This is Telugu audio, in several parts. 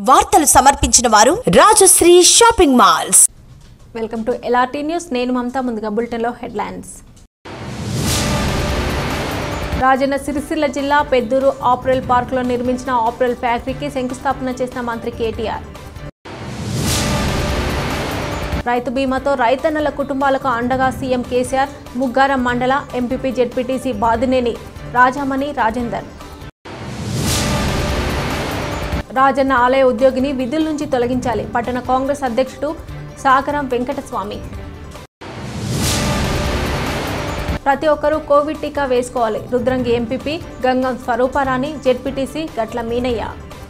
వార్తలు సమర్పించిన వారు Rajashree shopping malls welcome to LRT news నేను మమతా ముందుగా బులెటిన్లో హెడ్లైన్స్ రాజన్న సిరిసిల్ల జిల్లా పెద్దూరు ఆప్రెల్ పార్కులో నిర్మించిన ఆప్రెల్ ఫ్యాక్టరీకి శంకుస్థాపన చేసిన మంత్రి కేటీఆర్ రైతు బీమాతో రైతన్నల కుటుంబాలకు అండగా సీఎం కేసీఆర్ ముగ్గారం మండల ఎంపీపీ జెడ్పీటీసీ బాదినేని రాజామణి రాజేందర్ రాజన్న ఆలయ ఉద్యోగిని విధుల నుంచి తొలగించాలి పట్టణ కాంగ్రెస్ అధ్యక్షుడు సాగరం వెంకటస్వామి ప్రతి ఒక్కరూ కోవిడ్ టీకా వేసుకోవాలి రుద్రంగి ఎంపీపీ గంగం స్వరూపారాణి జెడ్పీటీసీ గట్ల మీనయ్య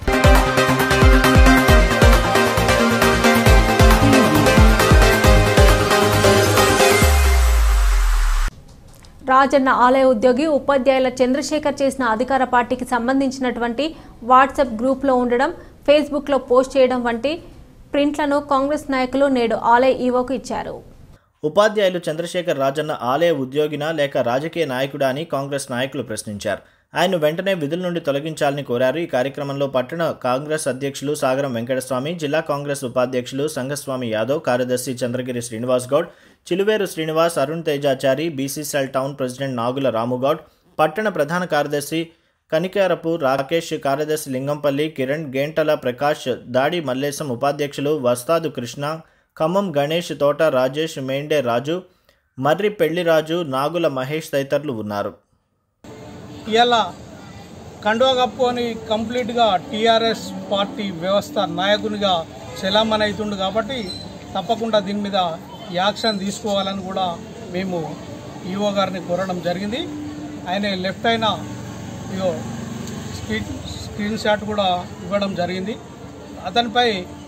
రాజన్న ఆలయ ఉద్యోగి ఉపాధ్యాయుల చంద్రశేఖర్ చేసిన అధికార పార్టీకి సంబంధించినటువంటి వాట్సాప్ గ్రూప్లో ఉండడం ఫేస్బుక్లో పోస్ట్ చేయడం వంటి ప్రింట్లను కాంగ్రెస్ నాయకులు నేడు ఆలయ ఈవోకు ఇచ్చారు ఉపాధ్యాయులు చంద్రశేఖర్ రాజన్న ఆలయ ఉద్యోగినా లేక రాజకీయ నాయకుడా అని కాంగ్రెస్ నాయకులు ప్రశ్నించారు ఆయన వెంటనే విధుల నుండి తొలగించాలని కోరారు ఈ కార్యక్రమంలో పట్టణ కాంగ్రెస్ అధ్యక్షులు సాగరం వెంకటస్వామి జిల్లా కాంగ్రెస్ ఉపాధ్యక్షులు సంఘస్వామి యాదవ్ కార్యదర్శి Chandragiri Srinivas Goud Chiluveru Srinivas Arun Tejachari BCCL town president Nagula Ramugoud పట్టణ ప్రధాన కార్యదర్శి కనికారపు రాకేష్ కార్యదర్శి లింగంపల్లి కిరణ్ గేంటల ప్రకాష్ దాడి మల్లేశం ఉపాధ్యక్షులు వస్తాదు కృష్ణ ఖమ్మం గణేష్ తోట రాజేష్ మేండే రాజు మర్రి పెళ్లిరాజు నాగుల మహేష్ తదితరులు ఉన్నారు ఇలా కండువా కప్పుకొని కంప్లీట్గా టీఆర్ఎస్ పార్టీ వ్యవస్థ నాయకునిగా చెలామణి అవుతుండు కాబట్టి తప్పకుండా దీని మీద యాక్షన్ తీసుకోవాలని కూడా మేము ఈఓ గారిని కోరడం జరిగింది ఆయన లెఫ్ట్ అయిన ఇగో స్క్రీన్ స్క్రీన్ షాట్ కూడా ఇవ్వడం జరిగింది అతనిపై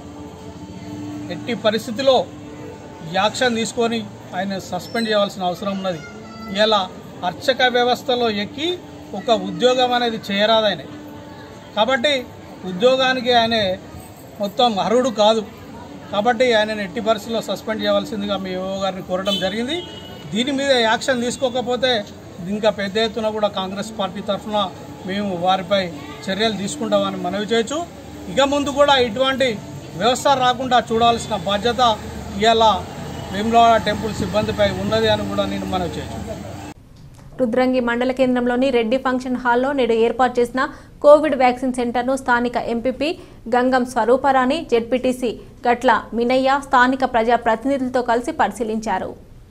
ఎట్టి పరిస్థితిలో యాక్షన్ తీసుకొని ఆయన సస్పెండ్ చేయాల్సిన అవసరం ఉన్నది ఇలా అర్చక వ్యవస్థలో ఎక్కి ఒక ఉద్యోగం అనేది చేయరాదు ఆయన కాబట్టి ఉద్యోగానికి ఆయన మొత్తం అర్హుడు కాదు కాబట్టి ఆయన ఎట్టి పరిస్థితిలో సస్పెండ్ చేయవలసిందిగా మీ యువ గారిని కోరడం జరిగింది దీని మీద యాక్షన్ తీసుకోకపోతే ఇంకా పెద్ద ఎత్తున కూడా కాంగ్రెస్ పార్టీ తరఫున మేము వారిపై చర్యలు తీసుకుంటామని మనవి చేయొచ్చు ఇక ముందు కూడా ఇటువంటి వ్యవస్థ రాకుండా చూడాల్సిన బాధ్యత ఇవాళ వేములవాడ టెంపుల్ సిబ్బందిపై ఉన్నది అని కూడా నేను మనవి చేయొచ్చు రుద్రంగి మండల కేంద్రంలోని రెడ్డి ఫంక్షన్ హాల్లో నేడు ఏర్పాటు చేసిన కోవిడ్ వ్యాక్సిన్ సెంటర్ను స్థానిక ఎంపీపీ గంగం స్వరూపరాణి జెడ్పీటీసీ గట్ల మినయ్య స్థానిక ప్రజా ప్రతినిధులతో కలిసి పరిశీలించారు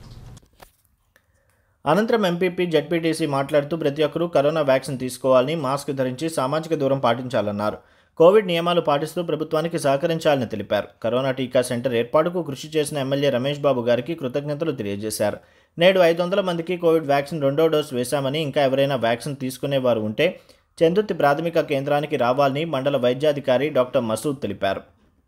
అనంతరం ఎంపీపీ జడ్పీటీసీ మాట్లాడుతూ ప్రతి ఒక్కరూ కరోనా వ్యాక్సిన్ తీసుకోవాలని మాస్క్ ధరించి సామాజిక దూరం పాటించాలన్నారు కోవిడ్ నియమాలు పాటిస్తూ ప్రభుత్వానికి సహకరించాలని తెలిపారు కరోనా టీకా సెంటర్ ఏర్పాటుకు కృషి చేసిన ఎమ్మెల్యే రమేష్ బాబు గారికి కృతజ్ఞతలు తెలియజేశారు నేడు ఐదు వందల మందికి కోవిడ్ వ్యాక్సిన్ రెండో డోస్ వేశామని ఇంకా ఎవరైనా వ్యాక్సిన్ తీసుకునేవారు ఉంటే చందుర్తి ప్రాథమిక కేంద్రానికి రావాలని మండల వైద్యాధికారి డాక్టర్ మసూద్ తెలిపారు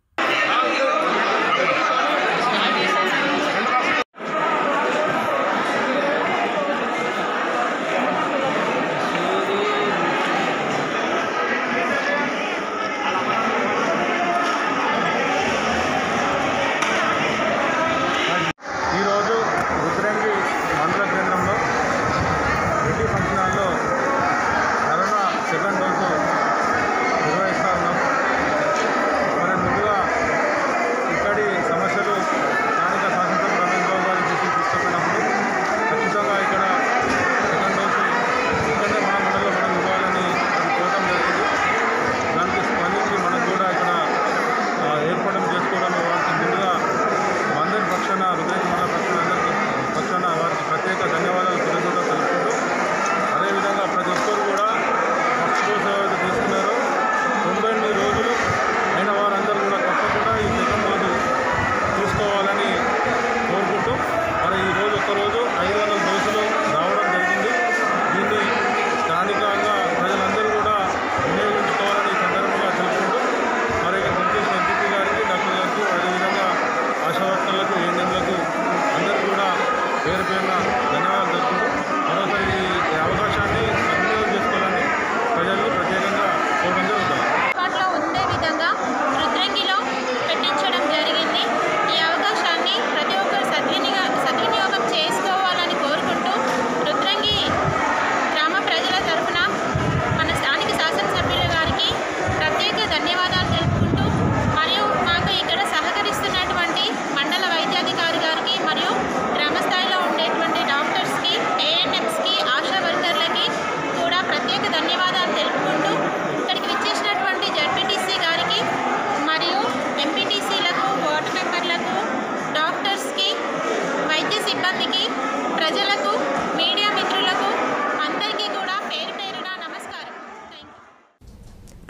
ఈరోజు రుద్రంగి మండల కేంద్రంలో రెడ్డి ఫంక్షన్ హాల్లో కరోనా సెకండ్ డోసు నిర్వహిస్తా ఉన్నాం మరి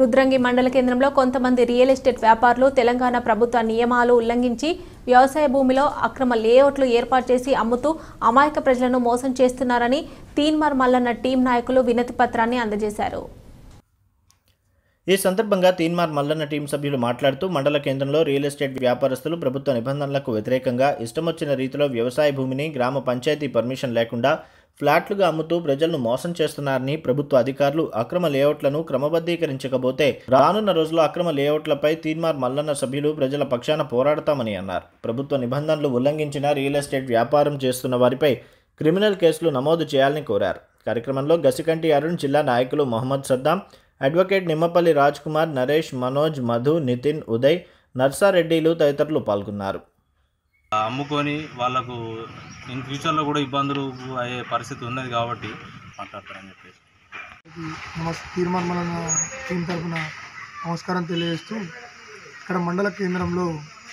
రుద్రంగి మండల కేంద్రంలో కొంతమంది రియల్ ఎస్టేట్ వ్యాపారులు తెలంగాణ ప్రభుత్వ నియమాలు ఉల్లంఘించి వ్యవసాయ భూమిలో అక్రమ లేఅవుట్లు ఏర్పాటు చేసి అమ్ముతూ అమాయక ప్రజలను మోసం చేస్తున్నారని తీన్మార్ మల్లన్న టీం నాయకులు వినతి పత్రాన్ని అందజేశారు ఈ సందర్భంగా తీన్మార్ మల్లన్న టీం సభ్యులు మాట్లాడుతూ మండల కేంద్రంలో రియల్ ఎస్టేట్ వ్యాపారస్తులు ప్రభుత్వ నిబంధనలకు వ్యతిరేకంగా ఇష్టమొచ్చిన రీతిలో వ్యవసాయ భూమిని గ్రామ పంచాయతీ పర్మిషన్ లేకుండా ఫ్లాట్లుగా అమ్ముతూ ప్రజలను మోసం చేస్తున్నారని ప్రభుత్వ అధికారులు అక్రమ లేఅవుట్లను క్రమబద్ధీకరించకపోతే రానున్న రోజుల్లో అక్రమ లేఅవుట్లపై తీన్మార్ మల్లన్న సభ్యులు ప్రజల పక్షాన పోరాడతామని అన్నారు ప్రభుత్వ నిబంధనలు ఉల్లంఘించిన రియల్ ఎస్టేట్ వ్యాపారం చేస్తున్న వారిపై క్రిమినల్ కేసులు నమోదు చేయాలని కోరారు కార్యక్రమంలో గసికంటి అరుణ్ జిల్లా నాయకులు మొహమ్మద్ సద్దాం అడ్వకేట్ నిమ్మపల్లి రాజ్ కుమార్ నరేష్ మనోజ్ మధు నితిన్ ఉదయ్ నర్సారెడ్డిలు తదితరులు పాల్గొన్నారు అమ్ముకొని వాళ్ళకు ఇన్ ఫ్యూచర్లో కూడా ఇబ్బందులు అయ్యే పరిస్థితి ఉన్నది కాబట్టి మాట్లాడతారని చెప్పేసి నమస్ తీర్మానం టీం తరఫున నమస్కారం తెలియజేస్తూ ఇక్కడ మండల కేంద్రంలో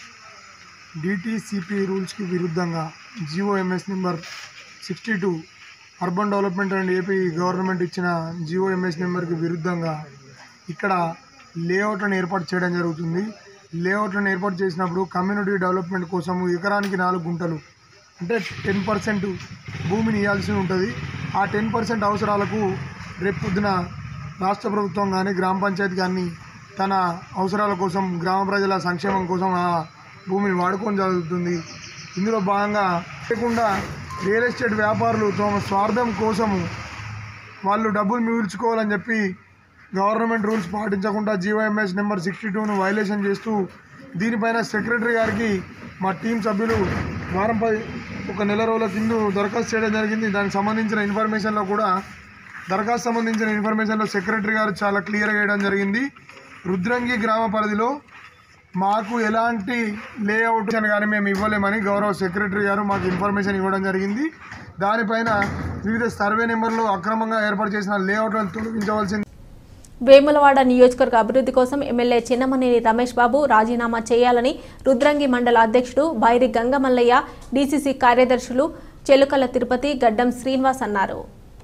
డిటిసిపి రూల్స్కి విరుద్ధంగా GOMS number sixty two urban development and AP government ఇచ్చిన జిఓఎంఎస్ నెంబర్కి విరుద్ధంగా ఇక్కడ లేఅవుట్లను ఏర్పాటు చేయడం జరుగుతుంది లేఅవుట్లను ఏర్పాటు చేసినప్పుడు కమ్యూనిటీ డెవలప్మెంట్ కోసం ఎకరానికి నాలుగు గుంటలు అంటే టెన్ పర్సెంట్ భూమిని ఇవ్వాల్సి ఉంటుంది ఆ టెన్ పర్సెంట్ అవసరాలకు రేపు పొద్దున రాష్ట్ర ప్రభుత్వం కానీ గ్రామ పంచాయతీ కానీ తన అవసరాల కోసం గ్రామ ప్రజల సంక్షేమం కోసం ఆ భూమిని వాడుకోవడం జరుగుతుంది ఇందులో భాగంగా లేకుండా రియల్ ఎస్టేట్ వ్యాపారులు తమ స్వార్థం కోసము వాళ్ళు డబ్బులు మిగుల్చుకోవాలని చెప్పి గవర్నమెంట్ రూల్స్ పాటించకుండా జీవోఎంఎస్ నెంబర్ సిక్స్టీ టూను వైలేషన్ చేస్తూ దీనిపైన సెక్రటరీ గారికి మా టీం సభ్యులు వారం పది ఒక నెల రోజుల కింద దరఖాస్తు చేయడం జరిగింది దానికి సంబంధించిన ఇన్ఫర్మేషన్లో కూడా దరఖాస్తు సంబంధించిన ఇన్ఫర్మేషన్లో సెక్రటరీ గారు చాలా క్లియర్గా వేయడం జరిగింది రుద్రంగి గ్రామ పరిధిలో మాకు ఎలాంటి లేఅవుట్ కానీ మేము ఇవ్వలేమని గౌరవ సెక్రటరీ గారు మాకు ఇన్ఫర్మేషన్ ఇవ్వడం జరిగింది దానిపైన వివిధ సర్వే నెంబర్లు అక్రమంగా ఏర్పాటు చేసిన లేఅవుట్లను తొలగించవలసింది వేములవాడ నియోజకవర్గ అభివృద్ధి కోసం ఎమ్మెల్యే చిన్నమనేని రమేష్ బాబు రాజీనామా చేయాలని రుద్రంగి మండల అధ్యక్షుడు బైరి గంగమల్లయ్య డీసీసీ కార్యదర్శులు చెలుకల తిరుపతి గడ్డం శ్రీనివాస్ అన్నారు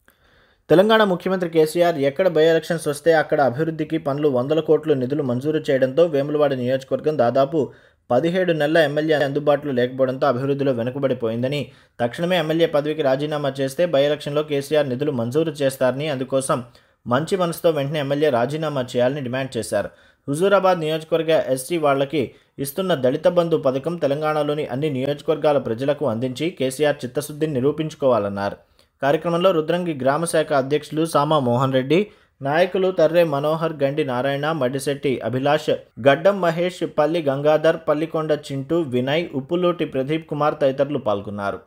తెలంగాణ ముఖ్యమంత్రి కేసీఆర్ ఎక్కడ బై ఎలక్షన్స్ వస్తే అక్కడ అభివృద్ధికి పనులు వందల కోట్లు నిధులు మంజూరు చేయడంతో వేములవాడ నియోజకవర్గం దాదాపు పదిహేడు నెలల ఎమ్మెల్యే అందుబాటులో లేకపోవడంతో అభివృద్ధిలో వెనుకబడిపోయిందని తక్షణమే ఎమ్మెల్యే పదవికి రాజీనామా చేస్తే బై ఎలక్షన్లో కేసీఆర్ నిధులు మంజూరు చేస్తారని అందుకోసం మంచి మనసుతో వెంటనే ఎమ్మెల్యే రాజీనామా చేయాలని డిమాండ్ చేశారు హుజూరాబాద్ నియోజకవర్గ ఎస్టీ వాళ్లకి ఇస్తున్న దళిత బంధు పథకం తెలంగాణలోని అన్ని నియోజకవర్గాల ప్రజలకు అందించి కేసీఆర్ చిత్తశుద్ధిని నిరూపించుకోవాలన్నారు కార్యక్రమంలో రుద్రంగి గ్రామ శాఖ అధ్యక్షులు సామా మోహన్ రెడ్డి నాయకులు తర్రే మనోహర్ గండి నారాయణ మడ్డిశెట్టి అభిలాష్ గడ్డం మహేష్ పల్లి గంగాధర్ పల్లికొండ చింటూ వినయ్ ఉప్పులూటి ప్రదీప్ కుమార్ తదితరులు పాల్గొన్నారు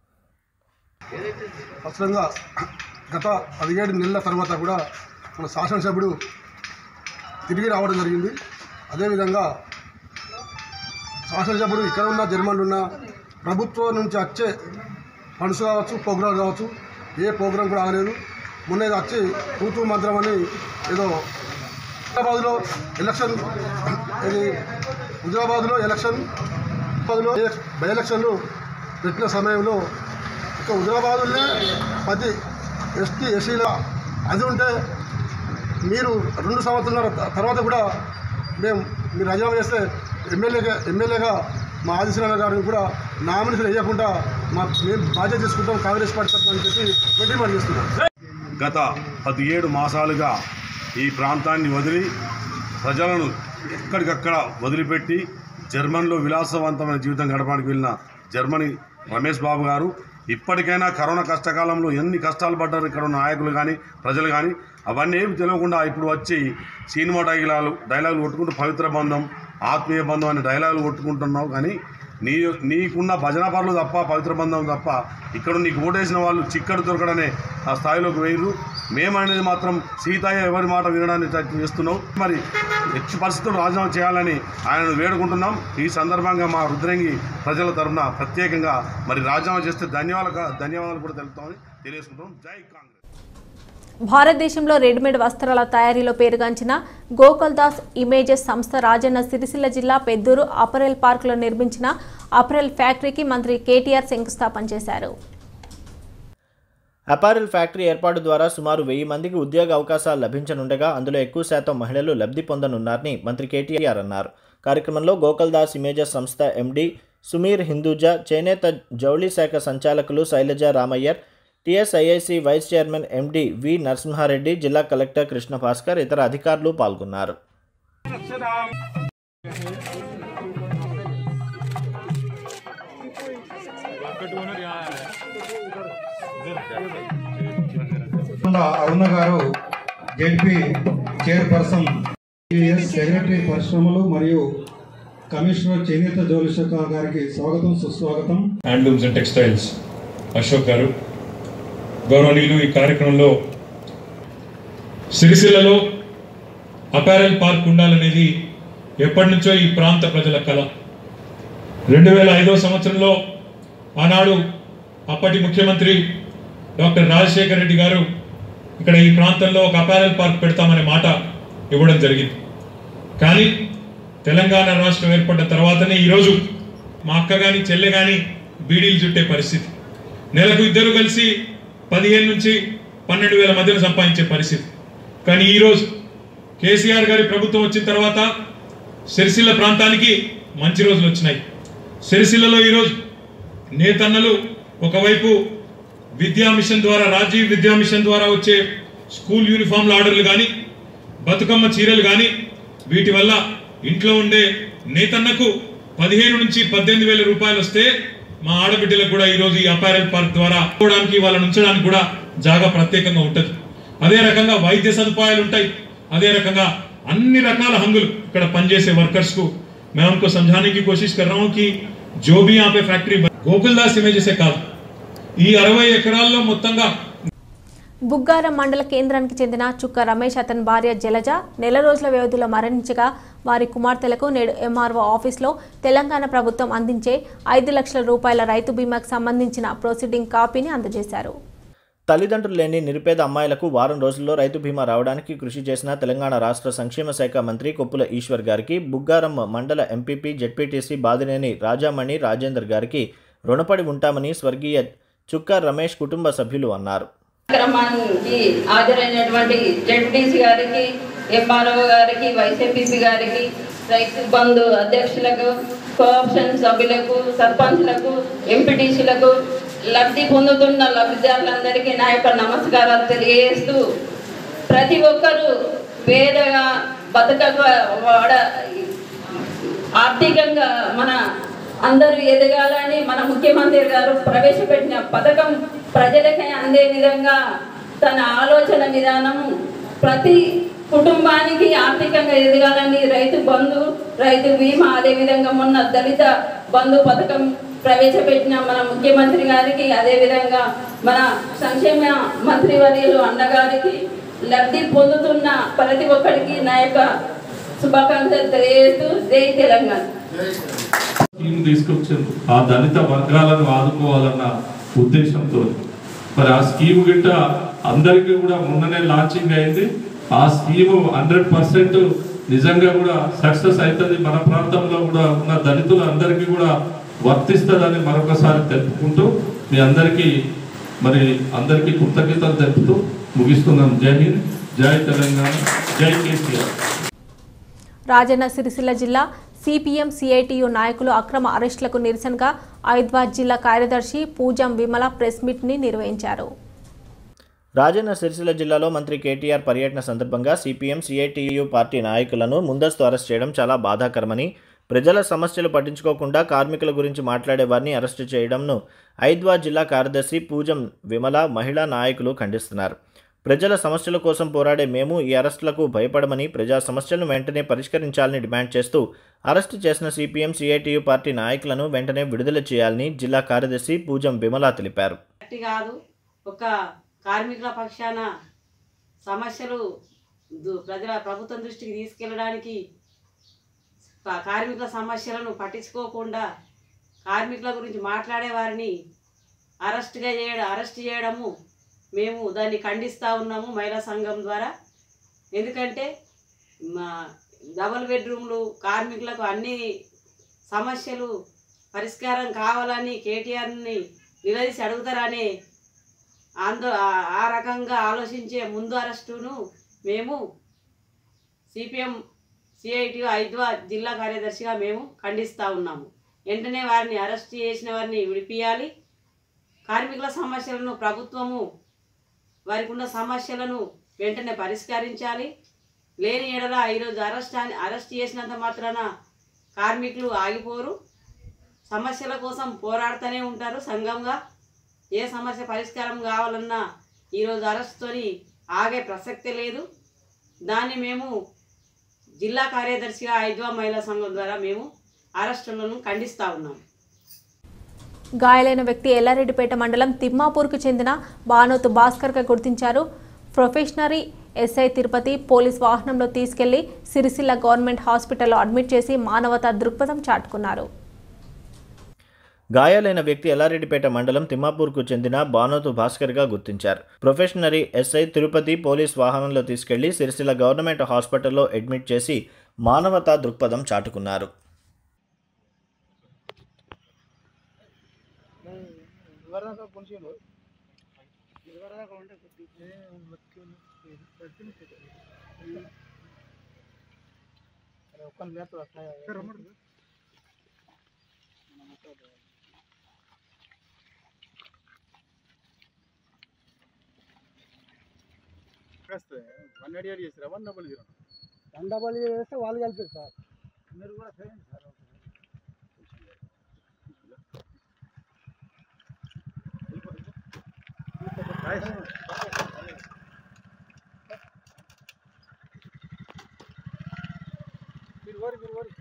అసలుగా గత పదిహేడు నెలల తర్వాత కూడా మన శాసనసభ్యుడు తిరిగి రావడం జరిగింది అదేవిధంగా శాసనసభ్యుడు ఇక్కడ ఉన్న జర్మన్లు ఉన్న ప్రభుత్వం నుంచి వచ్చే ఫండ్స్ కావచ్చు ప్రోగ్రాం కావచ్చు ఏ ప్రోగ్రాం కూడా ఆగలేదు మొన్న ఇది వచ్చి తూతూ మంత్రం అని ఏదో హైదరాబాద్లో ఎలక్షన్ ఇది హుజరాబాద్లో ఎలక్షన్ హైదరాబాద్లో బై ఎలక్షన్లు పెట్టిన సమయంలో ఇక హుజరాబాదులోనే పది ఎస్టీ ఎస్సీల అది ఉంటే మీరు రెండు సంవత్సరాల త- తర్వాత కూడా మేము మీరు రాజీనామా చేస్తే ఎమ్మెల్యేగా ఎమ్మెల్యేగా మా ఆదిశీలన్న గారిని కూడా నామినేషన్ వేయకుండా మా మేము బాధ్యత తీసుకుంటాం కాంగ్రెస్ పార్టీ తరఫున అని చెప్పి మేము డిమాండ్ చేస్తున్నాం గత పదిహేడు మాసాలుగా ఈ ప్రాంతాన్ని వదిలి ప్రజలను ఎక్కడికక్కడ వదిలిపెట్టి జర్మన్లో విలాసవంతమైన జీవితం గడపడానికి వెళ్ళిన జర్మనీ రమేష్ బాబు గారు ఇప్పటికైనా కరోనా కష్టకాలంలో ఎన్ని కష్టాలు పడ్డారు ఇక్కడ ఉన్న నాయకులు కానీ ప్రజలు కానీ అవన్నీ ఏమి తెలియకుండా ఇప్పుడు వచ్చి సినిమా డైలాగులు డైలాగులు కొట్టుకుంటూ పవిత్ర బంధం ఆత్మీయ బంధం అనే డైలాగులు కొట్టుకుంటున్నావు కానీ నీ నీకున్న భజన పనులు తప్ప పవిత్ర బంధం తప్ప ఇక్కడ నీకు ఓటేసిన వాళ్ళు చిక్కడు దొరకడనే ఆ స్థాయిలోకి వేయరు మేమనేది మాత్రం సీతయ్య ఎవరి మాట వినడానికి ప్రయత్నం చేస్తున్నాం మరి ఎట్టి పరిస్థితుల్లో రాజీనామా చేయాలని ఆయనను వేడుకుంటున్నాం ఈ సందర్భంగా మా రుద్రంగి ప్రజల తరఫున ప్రత్యేకంగా మరి రాజీనామా చేస్తే ధన్యవాదాలు ధన్యవాదాలు కూడా తెలుపుతామని తెలియజేసుకుంటాం జై కాంగ్రెస్ భారతదేశంలో రెడీమేడ్ వస్త్రాల తయారీలో పేరుగాంచిన గోకుల్ దాస్ ఇమేజెస్ సంస్థ రాజన్న సిరిసిల్ల జిల్లా పెద్దూరు అపరెల్ పార్కులో నిర్మించిన అపరెల్ ఫ్యాక్టరీకి మంత్రి కేటీఆర్ శంకుస్థాపన చేశారు అపారెల్ ఫ్యాక్టరీ ఏర్పాటు ద్వారా సుమారు వెయ్యి మందికి ఉద్యోగ అవకాశాలు లభించనుండగా అందులో ఎక్కువ శాతం మహిళలు లబ్ధి పొందనున్నారని మంత్రి కేటీఆర్ అన్నారు కార్యక్రమంలో గోకుల్దాస్ ఇమేజెస్ సంస్థ ఎండి సుమీర్ హిందూజా చేనేత జౌళి శాఖ సంచాలకులు Shailaja Ramaiyer TSIIC vice chairman MD V Narasimhareddy జిల్లా కలెక్టర్ కృష్ణ భాస్కర్ ఇతర అధికారులు పాల్గొన్నారు అరుణ గారు జెడ్పీ చైర్పర్సన్ టీఎస్ సెక్రటరీ పరిశ్రమలు మరియు కమిషనర్ చేనేత జౌలి శాఖ గారికి స్వాగతం సుస్వాగతం హ్యాండ్లూమ్స్ అండ్ టెక్స్టైల్స్ అశోక్ గారు గౌరవనీయులు ఈ కార్యక్రమంలో సిరిసిల్లలో అపారెల్ పార్క్ ఉండాలనేది ఎప్పటి నుంచో ఈ ప్రాంత ప్రజల కళ రెండు వేల ఐదో సంవత్సరంలో ఆనాడు అప్పటి ముఖ్యమంత్రి డాక్టర్ రాజశేఖర రెడ్డి గారు ఇక్కడ ఈ ప్రాంతంలో ఒక అపారెల్ పార్క్ పెడతామనే మాట ఇవ్వడం జరిగింది కానీ తెలంగాణ రాష్ట్రం ఏర్పడ్డ తర్వాతనే ఈరోజు మా అక్క కానీ చెల్లె కానీ బీడీలు చుట్టే పరిస్థితి నెలకు ఇద్దరు కలిసి పదిహేను నుంచి పన్నెండు వేల మధ్యన సంపాదించే పరిస్థితి కానీ ఈరోజు కేసీఆర్ గారి ప్రభుత్వం వచ్చిన తర్వాత సిరిసిల్ల ప్రాంతానికి మంచి రోజులు వచ్చినాయి సిరిసిల్లలో ఈరోజు నేతన్నలు ఒకవైపు విద్యా మిషన్ ద్వారా రాజీవ్ విద్యా మిషన్ ద్వారా వచ్చే స్కూల్ యూనిఫామ్ల ఆర్డర్లు కానీ బతుకమ్మ చీరలు కానీ వీటి వల్ల ఇంట్లో ఉండే నేతన్నకు పదిహేను నుంచి పద్దెనిమిది వేల రూపాయలు వస్తే మా ఆడబిడ్డలకు కూడా ఈరోజు ఈ అపారెల్ పార్క్ ద్వారా పోవడానికి వాళ్ళని ఉంచడానికి కూడా జాగా ప్రత్యేకంగా ఉంటుంది అదే రకంగా వైద్య సదుపాయాలు ఉంటాయి అదే రకంగా అన్ని రకాల హంగులు ఇక్కడ పనిచేసే వర్కర్స్ కు मैं उनको समझाने की कोशिश कर रहा हूँ कि जो भी यहाँ पे फैक्ट्री గోకుల్దాస్ ఇమేజెసే కాదు ఈ అరవై ఎకరాల్లో మొత్తంగా బుగ్గారం మండల కేంద్రానికి చెందిన చుక్క రమేష్ అతని భార్య జలజ నెల రోజుల వ్యవధిలో మరణించగా వారి కుమార్తెలకు నేడు ఎంఆర్ఓ ఆఫీస్లో తెలంగాణ ప్రభుత్వం అందించే ఐదు లక్షల రూపాయల రైతు బీమాకు సంబంధించిన ప్రొసీడింగ్ కాపీని అందజేశారు తల్లిదండ్రులు లేని నిరుపేద అమ్మాయిలకు వారం రోజుల్లో రైతు బీమా రావడానికి కృషి చేసిన తెలంగాణ రాష్ట్ర సంక్షేమ శాఖ మంత్రి కొప్పుల ఈశ్వర్ గారికి బుగ్గారం మండల ఎంపీపీ జెడ్పీటీసీ బాదినేని రాజామణి రాజేందర్ గారికి రుణపడి ఉంటామని స్వర్గీయ చుక్క రమేష్ కుటుంబ సభ్యులు అన్నారు కార్యక్రమానికి హాజరైనటువంటి జడ్పీసీ గారికి ఎంఆర్ఓ గారికి వైసీపీ గారికి రైతు బంధు అధ్యక్షులకు కోఆప్షన్ సభ్యులకు సర్పంచ్లకు ఎంపీటీసీలకు లబ్ధి పొందుతున్న లబ్ధిదారులందరికీ నా యొక్క నమస్కారాలు తెలియజేస్తూ ప్రతి ఒక్కరూ పేదగా బతక వాడ ఆర్థికంగా మన అందరూ ఎదగాలని మన ముఖ్యమంత్రి గారు ప్రవేశపెట్టిన పథకం ప్రజలకే అందే విధంగా తన ఆలోచన విధానం ప్రతి కుటుంబానికి ఆర్థికంగా ఎదగాలని రైతు బంధు రైతు బీమా అదేవిధంగా మొన్న దళిత బంధు పథకం ప్రవేశపెట్టిన మన ముఖ్యమంత్రి గారికి అదేవిధంగా మన సంక్షేమ మంత్రి వర్యులు అన్నగారికి లబ్ధి పొందుతున్న ప్రతి ఒక్కరికి నా యొక్క శుభాకాంక్షలు తెలియజేస్తూ జై తెలంగాణ స్కీమ్ తీసుకొచ్చారు ఆ దళిత వర్గాలను ఆదుకోవాలన్న ఉద్దేశంతో మరి ఆ స్కీమ్ గిట్ట అందరికీ కూడా మొన్ననే లాంచింగ్ అయింది ఆ స్కీమ్ హండ్రెడ్ పర్సెంట్ నిజంగా కూడా సక్సెస్ అవుతుంది మన ప్రాంతంలో కూడా ఉన్న దళితులు అందరికీ కూడా వర్తిస్తుందని మరొకసారి తెలుపుకుంటూ మీ అందరికీ మరి అందరికీ కృతజ్ఞతలు తెలుపుతూ ముగిస్తున్నాం జై హింద్ జై తెలంగాణ జై కేసీఆర్ రాజన్న సిరిసిల్ల జిల్లా సిపిఎం సిఐటియు నాయకులు అక్రమ అరెస్టులకు నిరసనగా ఐద్వాద్ జిల్లా కార్యదర్శి పూజం విమల ప్రెస్ మీట్ని నిర్వహించారు రాజన్న సిరిసిల్ల జిల్లాలో మంత్రి కేటీఆర్ పర్యటన సందర్భంగా సిపిఎం సిఐటియు పార్టీ నాయకులను ముందస్తు అరెస్ట్ చేయడం చాలా బాధాకరమని ప్రజల సమస్యలు పట్టించుకోకుండా కార్మికుల గురించి మాట్లాడే వారిని అరెస్టు చేయడంను ఐద్వా జిల్లా కార్యదర్శి పూజం విమల మహిళా నాయకులు ఖండిస్తున్నారు ప్రజల సమస్యల కోసం పోరాడే మేము ఈ అరెస్టులకు భయపడమని ప్రజా సమస్యలను వెంటనే పరిష్కరించాలని డిమాండ్ చేస్తూ అరెస్టు చేసిన సిపిఎం సిఐటియు పార్టీ నాయకులను వెంటనే విడుదల చేయాలని జిల్లా కార్యదర్శి పూజం విమల తెలిపారు గట్టి కాదు ఒక కార్మికుల పక్షాన సమస్యలు దు- ప్రజల ప్రభుత్వం దృష్టికి తీసుకెళ్ళడానికి కా- కార్మికుల సమస్యలను పట్టించుకోకుండా కార్మికుల గురించి మాట్లాడే వారిని అరెస్ట్గా చేయడం అరెస్ట్ చేయడము మేము దాన్ని ఖండిస్తూ ఉన్నాము మహిళా సంఘం ద్వారా ఎందుకంటే మా డబల్ బెడ్రూమ్లు కార్మికులకు అన్ని సమస్యలు పరిష్కారం కావాలని కేటీఆర్ని నిలదీసి అడుగుతారనే ఆందో ఆ- ఆ రకంగా ఆలోచించే ముందు అరెస్టును మేము సిపిఎం సిఐటి హైదరాబాద్ జిల్లా కార్యదర్శిగా మేము ఖండిస్తూ ఉన్నాము వెంటనే వారిని అరెస్ట్ చేసిన వారిని విడిపియాలి కార్మికుల సమస్యలను ప్రభుత్వము వారికి ఉన్న సమస్యలను వెంటనే పరిష్కరించాలి లేని ఎడల ఈరోజు అరెస్ట్ అని అరెస్ట్ చేసినంత మాత్రాన కార్మికులు ఆగిపోరు సమస్యల కోసం పోరాడుతూనే ఉంటారు సంఘంగా ఏ సమస్య పరిష్కారం కావాలన్నా ఈరోజు అరెస్ట్తోని ఆగే ప్రసక్తే లేదు దాన్ని మేము జిల్లా కార్యదర్శిగా ఐద్వా మహిళా సంఘం ద్వారా మేము అరెస్టులను ఖండిస్తూ ఉన్నాం గాయాలైన వ్యక్తి ఎల్లారెడ్డిపేట మండలం తిమ్మాపూర్కు చెందిన బానోతు భాస్కర్గా గుర్తించారు ప్రొఫెషనరీ ఎస్ఐ తిరుపతి పోలీస్ వాహనంలో తీసుకెళ్లి సిరిసిల్ల గవర్నమెంట్ హాస్పిటల్లో అడ్మిట్ చేసి మానవతా దృక్పథం చాటుకున్నారు గాయాలైన వ్యక్తి ఎల్లారెడ్డిపేట మండలం తిమ్మాపూర్కు చెందిన బానోతు భాస్కర్గా గుర్తించారు ప్రొఫెషనరీ ఎస్ఐ తిరుపతి పోలీస్ వాహనంలో తీసుకెళ్లి సిరిసిల్ల గవర్నమెంట్ హాస్పిటల్లో అడ్మిట్ చేసి మానవతా దృక్పథం చాటుకున్నారు వన్ ఎయిటీ ఎయిట్ చేస్తారా one double zero one double చేస్తే వాళ్ళు కలిపి సార్ మీరు కూడా చేయండి సార్ మీరు వరి మీరు వరి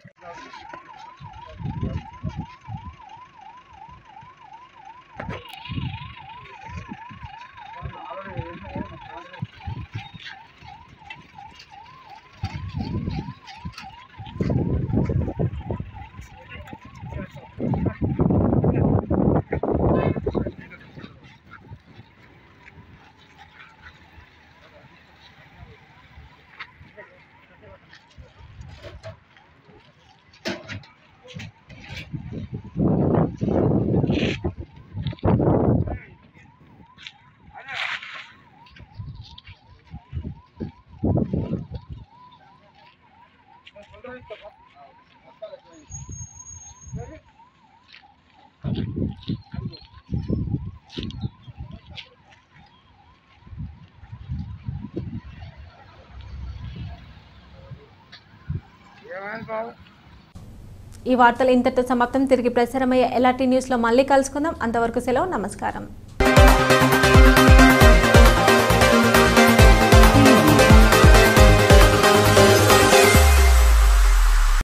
ఈ వార్తలు ఇంతటితో సమాప్తం తిరిగి ప్రసారమయ్యే ఎల్ఆర్టీ న్యూస్లో మళ్ళీ కలుసుకుందాం అంతవరకు సెలవు నమస్కారం